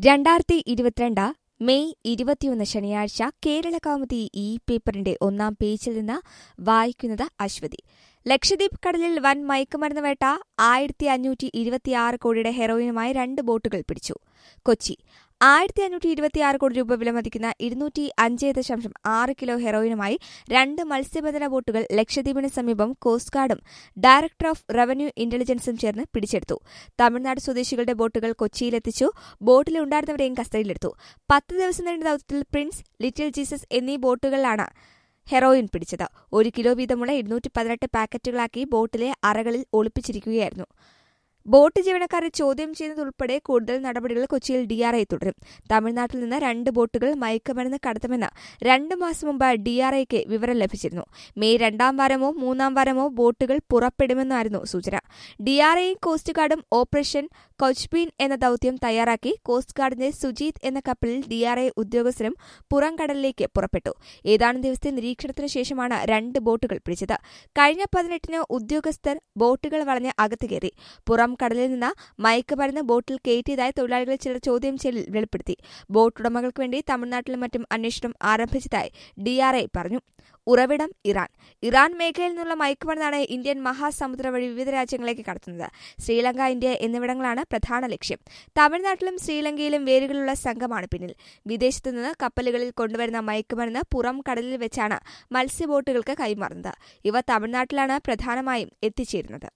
രണ്ടായിരത്തി ഇരുപത്തിരണ്ട് മെയ് ഇരുപത്തിയൊന്ന് ശനിയാഴ്ച കേരള കൗമുദി ഈ പേപ്പറിന്റെ ഒന്നാം പേജിൽ നിന്ന് വായിക്കുന്നത് അശ്വതി ലക്ഷദ്വീപ് കടലിൽ വൻ മയക്കുമരുന്ന് വേട്ട ആയിരത്തി അഞ്ഞൂറ്റി ഇരുപത്തിയാറ് കോടിയുടെ ഹെറോയിനുമായി രണ്ട് ബോട്ടുകൾ പിടിച്ചു കൊച്ചി ആയിരത്തി അഞ്ഞൂറ്റി ഇരുപത്തിയാറ് കോടി രൂപ വിലമതിക്കുന്ന ഇരുന്നൂറ്റി അഞ്ച് ദശാംശം ആറ് കിലോ ഹെറോയിനുമായി രണ്ട് മത്സ്യബന്ധന ബോട്ടുകൾ ലക്ഷദ്വീപിന് സമീപം കോസ്റ്റ് ഗാർഡും ഡയറക്ടർ ഓഫ് റവന്യൂ ഇന്റലിജൻസും ചേർന്ന് പിടിച്ചെടുത്തു തമിഴ്നാട് സ്വദേശികളുടെ ബോട്ടുകൾ കൊച്ചിയിലെത്തിച്ചു ബോട്ടിലുണ്ടായിരുന്നവരെയും കസ്റ്റഡിയിലെടുത്തു പത്ത് ദിവസം നീണ്ട ദൌത്യത്തിൽ പ്രിൻസ് ലിറ്റിൽ ജീസസ് എന്നീ ബോട്ടുകളിലാണ് ഹെറോയിൻ പിടിച്ചത് ഒരു കിലോ വീതമുള്ള ഇരുന്നൂറ്റി പതിനെട്ട് പാക്കറ്റുകളാക്കി ബോട്ടിലെ അറകളിൽ ഒളിപ്പിച്ചിരിക്കുകയായിരുന്നു ബോട്ട് ജീവനക്കാരെ ചോദ്യം ചെയ്യുന്നതുൾപ്പെടെ കൂടുതൽ നടപടികൾ കൊച്ചിയിൽ ഡിആർഐ തുടരും തമിഴ്നാട്ടിൽ നിന്ന് രണ്ട് ബോട്ടുകൾ മയക്കുമരുന്ന് കടത്തുമെന്ന് രണ്ട് മാസം മുമ്പ് ഡിആർഐക്ക് വിവരം ലഭിച്ചിരുന്നു മെയ് രണ്ടാം വാരമോ മൂന്നാം വാരമോ ബോട്ടുകൾ പുറപ്പെടുമെന്നായിരുന്നു സൂചന ഡിആർഐയും കോസ്റ്റ് ഗാർഡും ഓപ്പറേഷൻ കൊച്ച്ബീൻ എന്ന ദൌത്യം തയ്യാറാക്കി കോസ്റ്റ് ഗാർഡിന്റെ സുജീത് എന്ന കപ്പലിൽ ഡിആർഐ ഉദ്യോഗസ്ഥരും പുറം കടലിലേക്ക് പുറപ്പെട്ടു ഏതാനും ദിവസത്തെ നിരീക്ഷണത്തിനു ശേഷമാണ് രണ്ട് ബോട്ടുകൾ പിടിച്ചത് കഴിഞ്ഞ പതിനെട്ടിന് ഉദ്യോഗസ്ഥർ ബോട്ടുകൾ വളഞ്ഞ് അകത്ത് കയറി പുറം കടലിൽ നിന്ന് മയക്കുമരുന്ന് ബോട്ടിൽ കയറ്റിയതായി തൊഴിലാളികൾ ചിലർ ചോദ്യം ചെയ്യലിൽ വെളിപ്പെടുത്തി ബോട്ട് ഉടമകൾക്ക് വേണ്ടി തമിഴ്നാട്ടിലും മറ്റും അന്വേഷണം ആരംഭിച്ചതായി ഡിആർഐ പറഞ്ഞു ഉറവിടം ഇറാൻ ഇറാൻ മേഖലയിൽ നിന്നുള്ള മയക്കുമരുന്നാണ് ഇന്ത്യൻ മഹാസമുദ്ര വഴി വിവിധ രാജ്യങ്ങളിലേക്ക് കടത്തുന്നത് ശ്രീലങ്ക ഇന്ത്യ എന്നിവിടങ്ങളാണ് പ്രധാന ലക്ഷ്യം തമിഴ്നാട്ടിലും ശ്രീലങ്കയിലും വേരുകളുള്ള സംഘമാണ് പിന്നിൽ വിദേശത്തു നിന്ന് കപ്പലുകളിൽ കൊണ്ടുവരുന്ന മയക്കുമരുന്ന് പുറം കടലിൽ വെച്ചാണ് മത്സ്യബോട്ടുകൾക്ക് കൈമാറുന്നത് ഇവ തമിഴ്നാട്ടിലാണ് പ്രധാനമായും എത്തിച്ചേരുന്നത്